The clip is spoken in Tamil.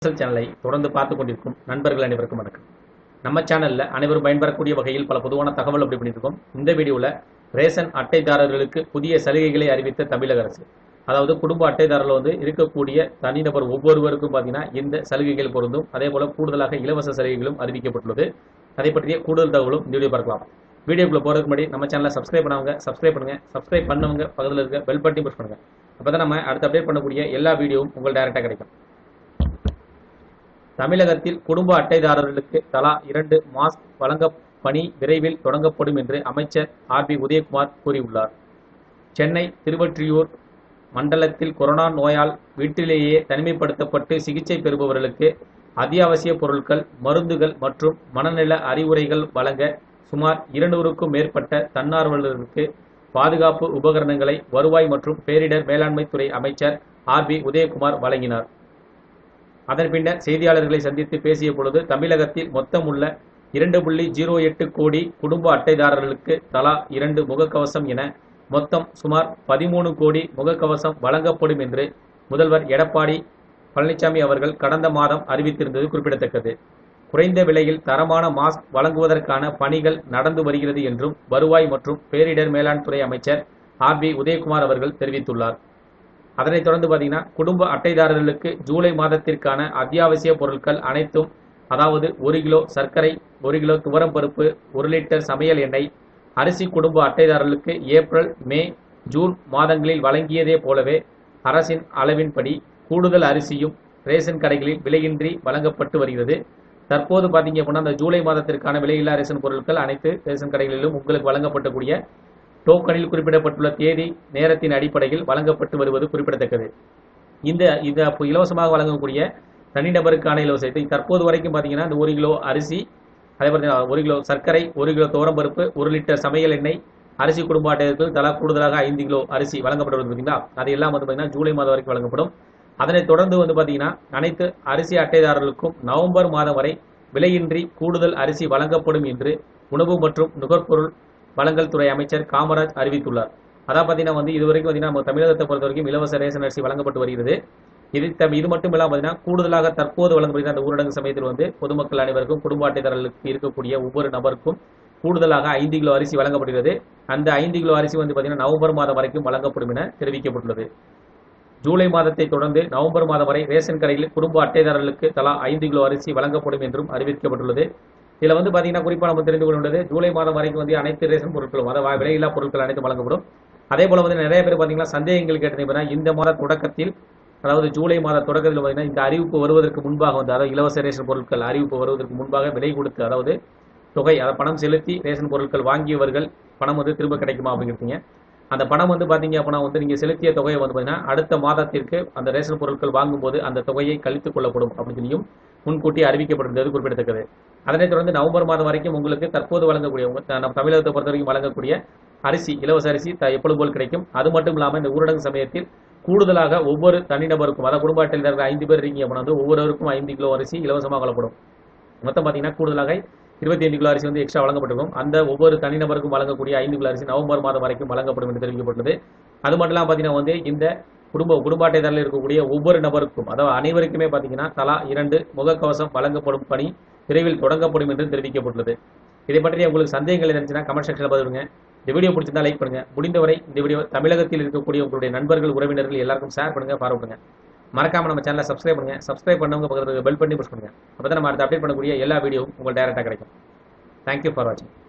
அரசியல் சேனலை தொடர்ந்து பார்த்து கொண்டிருக்கும் நண்பர்கள் அனைவருக்கும் வணக்கம் நம்ம சேனல்ல அனைவரும் பயன்பெறக்கூடிய வகையில் பல பொதுவான தகவல் அப்படி பண்ணியிருக்கோம் இந்த வீடியோவில் ரேஷன் அட்டைதாரர்களுக்கு புதிய சலுகைகளை அறிவித்த தமிழக அரசு அதாவது குடும்ப அட்டைதாரர்கள் வந்து இருக்கக்கூடிய தனிநபர் ஒவ்வொருவருக்கும் பார்த்தீங்கன்னா இந்த சலுகைகள் பொருந்தும் அதே போல கூடுதலாக இலவச சலுகைகளும் அறிவிக்கப்பட்டுள்ளது அதை பற்றிய கூடுதல் தகவலும் இந்த வீடியோ பார்க்கலாம் வீடியோக்குள்ள போறதுக்கு முன்னாடி நம்ம சேனலை சப்ஸ்கிரைப் பண்ணவங்க சப்ஸ்கிரைப் பண்ணுங்க சப்ஸ்கிரைப் பண்ணவங்க பக்கத்தில் இருக்க பெல் பட்டி புஷ் பண்ணுங்க அப்பதான் நம்ம அடுத்து அப்டேட் பண்ணக்கூடிய எல்லா வீடியோவும் உங்களுக்கு டைரக்டா கிடைக்கும் தமிழகத்தில் குடும்ப அட்டைதாரர்களுக்கு தலா இரண்டு மாஸ்க் வழங்க பணி விரைவில் தொடங்கப்படும் என்று அமைச்சர் ஆர் பி உதயகுமார் கூறியுள்ளார் சென்னை திருவொற்றியூர் மண்டலத்தில் கொரோனா நோயால் வீட்டிலேயே தனிமைப்படுத்தப்பட்டு சிகிச்சை பெறுபவர்களுக்கு அத்தியாவசிய பொருட்கள் மருந்துகள் மற்றும் மனநல அறிவுரைகள் வழங்க சுமார் இருநூறுக்கும் மேற்பட்ட தன்னார்வலர்களுக்கு பாதுகாப்பு உபகரணங்களை வருவாய் மற்றும் பேரிடர் மேலாண்மை துறை அமைச்சர் ஆர் பி உதயகுமார் வழங்கினார் அதன் பின்னர் செய்தியாளர்களை சந்தித்து பேசிய பொழுது தமிழகத்தில் மொத்தம் உள்ள இரண்டு புள்ளி ஜீரோ எட்டு கோடி குடும்ப அட்டைதாரர்களுக்கு தலா இரண்டு முகக்கவசம் என மொத்தம் சுமார் பதிமூணு கோடி முகக்கவசம் வழங்கப்படும் என்று முதல்வர் எடப்பாடி பழனிசாமி அவர்கள் கடந்த மாதம் அறிவித்திருந்தது குறிப்பிடத்தக்கது குறைந்த விலையில் தரமான மாஸ்க் வழங்குவதற்கான பணிகள் நடந்து வருகிறது என்றும் வருவாய் மற்றும் பேரிடர் மேலாண் துறை அமைச்சர் ஆர் பி உதயகுமார் அவர்கள் தெரிவித்துள்ளார் அதனைத் தொடர்ந்து பார்த்தீங்கன்னா குடும்ப அட்டைதாரர்களுக்கு ஜூலை மாதத்திற்கான அத்தியாவசிய பொருட்கள் அனைத்தும் அதாவது ஒரு கிலோ சர்க்கரை ஒரு கிலோ துவரம் பருப்பு ஒரு லிட்டர் சமையல் எண்ணெய் அரிசி குடும்ப அட்டைதாரர்களுக்கு ஏப்ரல் மே ஜூன் மாதங்களில் வழங்கியதே போலவே அரசின் அளவின்படி கூடுதல் அரிசியும் ரேஷன் கடைகளில் விலையின்றி வழங்கப்பட்டு வருகிறது தற்போது பார்த்தீங்க அப்படின்னா அந்த ஜூலை மாதத்திற்கான விலையில்லா ரேஷன் பொருட்கள் அனைத்து ரேஷன் கடைகளிலும் உங்களுக்கு வழங்கப்படக்கூடிய டோக்கனில் குறிப்பிடப்பட்டுள்ள தேதி நேரத்தின் அடிப்படையில் வழங்கப்பட்டு வருவது குறிப்பிடத்தக்கது இந்த இந்த அப்போ இலவசமாக வழங்கக்கூடிய தனிநபருக்கான இலவசத்தை தற்போது வரைக்கும் பார்த்தீங்கன்னா இந்த ஒரு கிலோ அரிசி அதே பார்த்தீங்கன்னா ஒரு கிலோ சர்க்கரை ஒரு கிலோ துவரம்பருப்பு ஒரு லிட்டர் சமையல் எண்ணெய் அரிசி குடும்ப அட்டைகளுக்கு தலா கூடுதலாக ஐந்து கிலோ அரிசி வழங்கப்பட்டு வருது பார்த்தீங்களா அது எல்லாம் வந்து பார்த்தீங்கன்னா ஜூலை மாதம் வரைக்கும் வழங்கப்படும் அதனைத் தொடர்ந்து வந்து பார்த்தீங்கன்னா அனைத்து அரிசி அட்டைதாரர்களுக்கும் நவம்பர் மாதம் வரை விலையின்றி கூடுதல் அரிசி வழங்கப்படும் என்று உணவு மற்றும் நுகர்பொருள் வழங்கல் துறை அமைச்சர் காமராஜ் அறிவித்துள்ளார் அதான் பார்த்தீங்கன்னா வந்து இது வரைக்கும் பார்த்தீங்கன்னா நம்ம தமிழகத்தை பொறுத்த வரைக்கும் இலவச ரேஷன் அரிசி வழங்கப்பட்டு வருகிறது இது தம் இது மட்டும் இல்லாமல் பார்த்தீங்கன்னா கூடுதலாக தற்போது வழங்கப்படுகிற அந்த ஊரடங்கு சமயத்தில் வந்து பொதுமக்கள் அனைவருக்கும் குடும்ப அட்டைதாரர்களுக்கு இருக்கக்கூடிய ஒவ்வொரு நபருக்கும் கூடுதலாக ஐந்து கிலோ அரிசி வழங்கப்படுகிறது அந்த ஐந்து கிலோ அரிசி வந்து பார்த்தீங்கன்னா நவம்பர் மாதம் வரைக்கும் வழங்கப்படும் என தெரிவிக்கப்பட்டுள்ளது ஜூலை மாதத்தை தொடர்ந்து நவம்பர் மாதம் வரை ரேஷன் கடையில் குடும்ப அட்டைதாரர்களுக்கு தலா ஐந்து கிலோ அரிசி வழங்கப்படும் என்றும் அறிவிக்கப்பட்டுள்ளது இதுல வந்து பாத்தீங்கன்னா குறிப்பா நம்ம தெரிந்து கொள்ள வேண்டியது ஜூலை மாதம் வரைக்கும் வந்து அனைத்து ரேஷன் பொருட்களும் அதாவது விலையில்லா பொருட்கள் அனைத்தும் வழங்கப்படும் அதே போல வந்து நிறைய பேர் பாத்தீங்கன்னா சந்தேகங்கள் கேட்டீங்கன்னா இந்த மாத தொடக்கத்தில் அதாவது ஜூலை மாத தொடக்கத்தில் பார்த்தீங்கன்னா இந்த அறிவிப்பு வருவதற்கு முன்பாக வந்து அதாவது இலவச ரேஷன் பொருட்கள் அறிவிப்பு வருவதற்கு முன்பாக விலை கொடுத்து அதாவது தொகை அதை பணம் செலுத்தி ரேஷன் பொருட்கள் வாங்கியவர்கள் பணம் வந்து திரும்ப கிடைக்குமா அப்படிங்கிறீங்க அந்த பணம் வந்து பாத்தீங்க அப்படின்னா வந்து நீங்க செலுத்திய தொகையை வந்து பார்த்தீங்கன்னா அடுத்த மாதத்திற்கு அந்த ரேஷன் பொருட்கள் வாங்கும்போது அந்த தொகையை கழித்துக் கொள்ளப்படும் அப்படின்னு சொல்லியும் முன்கூட்டி அறிவிக்கப்பட்டிருந்தது குறிப்பிடத்தக்கது அதனைத் தொடர்ந்து நவம்பர் மாதம் வரைக்கும் உங்களுக்கு தற்போது வழங்கக்கூடிய நம்ம தமிழகத்தை பொறுத்த வரைக்கும் வழங்கக்கூடிய அரிசி இலவச அரிசி எப்பொழுது போல் கிடைக்கும் அது மட்டும் இல்லாமல் இந்த ஊரடங்கு சமயத்தில் கூடுதலாக ஒவ்வொரு தனிநபருக்கும் அதாவது குடும்ப அட்டையில் இருக்கிற ஐந்து பேர் இருக்கீங்க அப்படின்னா வந்து ஒவ்வொருவருக்கும் ஐந்து கிலோ அரிசி இலவசமாக வழங்கப்படும் மொத்தம் பார்த்தீங்கன்னா கூடுதலாக இருபத்தி ஐந்து கிலோ அரிசி வந்து எக்ஸ்ட்ரா வழங்கப்பட்டிருக்கும் அந்த ஒவ்வொரு தனிநபருக்கும் வழங்கக்கூடிய ஐந்து கிலோ அரிசி நவம்பர் மாதம் வரைக்கும் வழங்கப்படும் என்று தெரிவிக்கப்பட்டுள்ளது அது மட்டும் இல்லாமல் பார்த்தீங்கன்னா வந்து இந்த குடும்ப குடும்ப அட்டைதாரில் இருக்கக்கூடிய ஒவ்வொரு நபருக்கும் அதாவது அனைவருக்குமே பார்த்தீங்கன்னா தலா இரண்டு முகக்கவசம் வழங்கப்படும் பணி விரைவில் தொடங்கப்படும் என்று தெரிவிக்கப்பட்டுள்ளது இதை பற்றி உங்களுக்கு சந்தேகங்கள் இருந்துச்சுன்னா கமெண்ட் செக்ஷனில் பதிலுங்க இந்த வீடியோ பிடிச்சிருந்தா லைக் பண்ணுங்க முடிந்தவரை இந்த வீடியோ தமிழகத்தில் இருக்கக்கூடிய உங்களுடைய நண்பர்கள் உறவினர்கள் எல்லாருக்கும் ஷேர் பண்ணுங்க ஃபாலோ பண்ணுங்க மறக்காம நம்ம சேனலை சப்ஸ்கிரைப் பண்ணுங்க சப்ஸ்கிரைப் பண்ணவங்க பக்கத்துக்கு பெல் பண்ணி புஷ் பண்ணுங்க அப்போ நம்ம அடுத்து அப்டேட் பண்ணக்கூடிய எல்லா வீடியோவும் உங்களுக்கு டேரெக்டாக கிடைக்கும் தேங்க்யூ ஃபார் வாட்சிங்